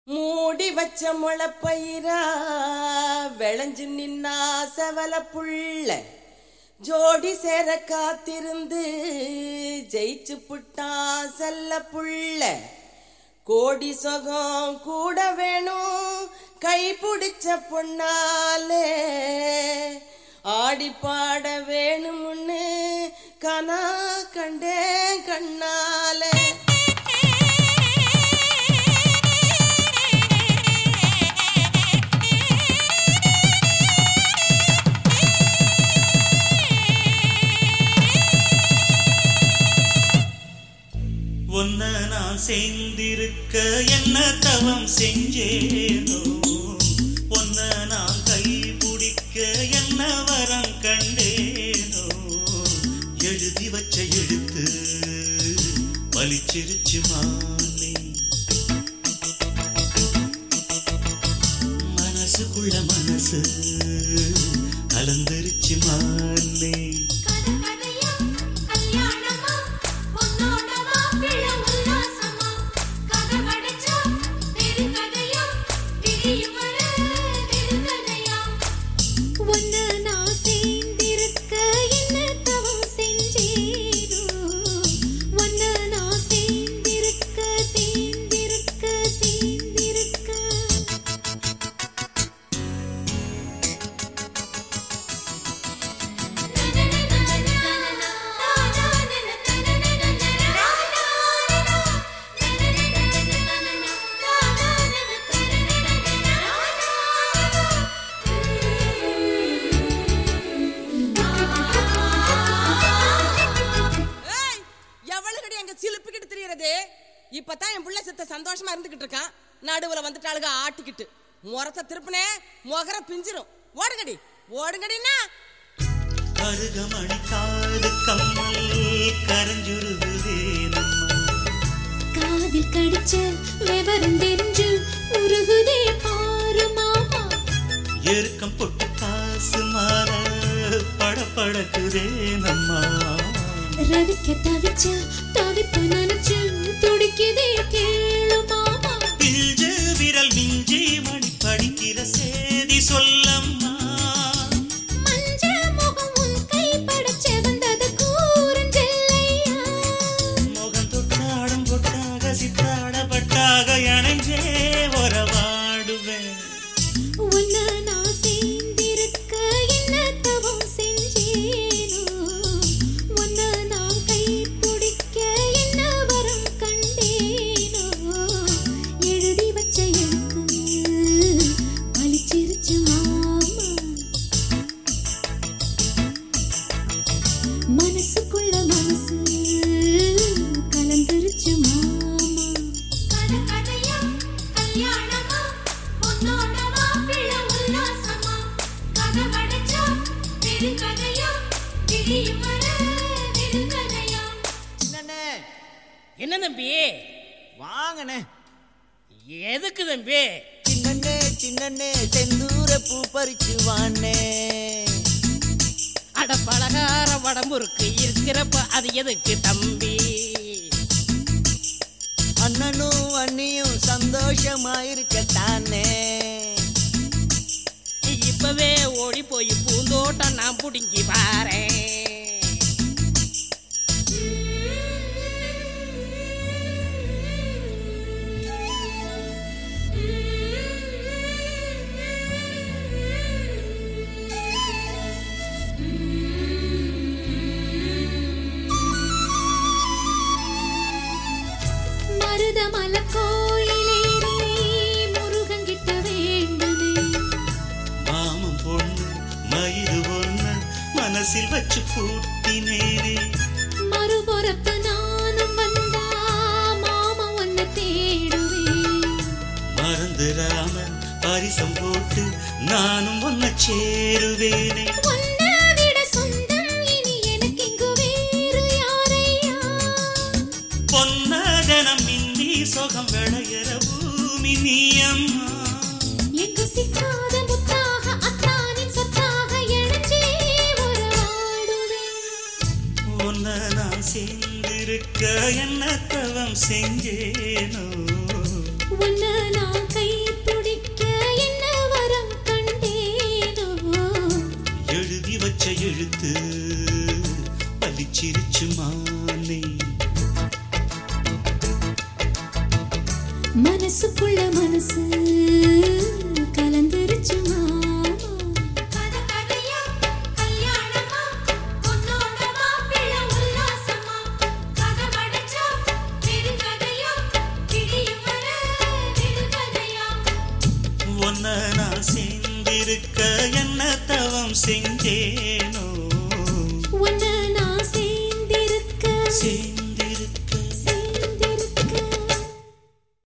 மூடி வச்ச முளப்பயிரா விளைஞ்சு நின்னா செவல புள்ள ஜோடி சேர காத்திருந்து ஜெயிச்சு புட்டா செல்ல புள்ள கோடி சொகம் கூட வேணும் கை பிடிச்ச பொண்ணாலே ஆடி பாட வேணும்னு கனா கண்டேன் கண்ணாலே உன்ன நான் சேர்ந்திருக்க என்ன தவம் செஞ்சேனோ உன்ன நான் கை பிடிக்க என்ன வரம் கண்டேனோ எழுதி வச்ச எழுத்து பலிச்சிருச்சு மானே மனசுக்குள்ள மனசு கலந்துருச்சு மானே கதகதையா கல்யாணமா பொன்னோட மாப்பிள்ளை உல்லாசமா கதவடைச்சா பெருங்கதையா விடியும் வர விருங்கதையா உன்னை நான் சேர்ந்திருக்க என்ன தவம் செஞ்சேனோ உன்னை நான் சேர்ந்திருக்க சேர்ந்திருக்க சேர்ந்திருக்க ஏய் எவ்வளவுகடி அங்க சிலுப்பிக்கிட்டு திரியறது இப்பதான் என் புள்ள சித்த சந்தோஷமா இருந்துகிட்டு இருக்கான் நடுவுல வந்துட்டாளுக ஆட்டிக்கிட்டு முறத்தை திருப்பினே முகர பிஞ்சிரும் ஓடுங்கடி ஓடுங்கடின்னா அருகமணி காது கம்மல் கரஞ்சுருகுதே நம்மா காதில் கடிச்ச விவரம் தெரிஞ்சு உருகுதே பாரு மாமா எருக்கம் பொட்டு காசு மாற படபடக்குதே நம்மா ரவிக்க தவிச்ச தவிப்பு நினைச்சு துடிக்குதே கேளு மாமா பிஞ்சு விரல் மிஞ்சி மணி படிக்கிற சேதி சொல்லம்மா மஞ்ச முகம் உன் கை படச்ச வந்தது கூறுஞ்செல்லையா முகம் தொட்டாடம் கொட்டாக சித்தாட பட்டாக இணைஞ்சே உறவாடுவேன் உன்னை நான் சேர்ந்திருக்க என்ன தவம் செஞ்சேனோ உன்னை நான் கை பிடிக்க என்ன வரம் கண்டேனோ எழுதி வச்ச எழுத்து பலிச்சிருச்சு மாமா மனசுக்குள்ள மனசு கலந்துருச்சு மாமா கதகதையா கல்யாணமா பொன்னோட மாப்பிள்ளை உல்லாசமா கதவடைச்சா பெருங்கதையா விடியும் வர விருங்கதையா சின்னண்ணே என்ன தம்பி வாங்கண்ணே எதுக்கு தம்பி சின்னண்ணே சின்னண்ணே செந்தூர பூ பறிச்சு வாண்ணே அட பலகார வடம்புருக்கு இருக்கிறப்ப அது எதுக்கு தம்பி அண்ணனும் அண்ணியும் சந்தோஷமா இருக்கத்தானே இப்பவே ஓடி போய் பூந்தோட்டம் நான் புடுங்கி பாறேன் மருதமல கோயிலேறி முருகங்கிட்ட வேண்டுமே மாமன் பொண்ணு மயிறு ஒண்ணு மனசில் வச்சு பூட்டினேனே மறுபுறத்து நானும் வந்தா மாமா உன்னை தேடுவேன் மறந்துடாம பரிசம் போட்டு நானும் ஒன்ன சேருவேனே உன்னை விட சொந்தம் இனி எனக்கு இங்கு வேறு யாரையா பொன்னதனம் மின்னி சொகம் விளையிற பூமி நீ அம்மா எங்கு சிக்காத முத்தாக அத்தானின் சொத்தாக இணைஞ்சே உறவாடுவேன் உன்னை நான் சேர்ந்திருக்க என்ன தவம் செஞ்சேனோ உன்னை நான் கை மனசுக்குள்ள மனசு கலந்துருச்சு மாமா கத கதையா கல்யாணமா உன்னோட மாப்பிள்ளை உல்லாசமா கதை மடிச்சா பெருங்கதையா விடியும் வர விடுகதையா ஒன்ன நான் சேர்ந்திருக்க என்ன தவம் செஞ்சேனோ உன்னை நான் சேர்ந்திருக்க செஞ்சேனோ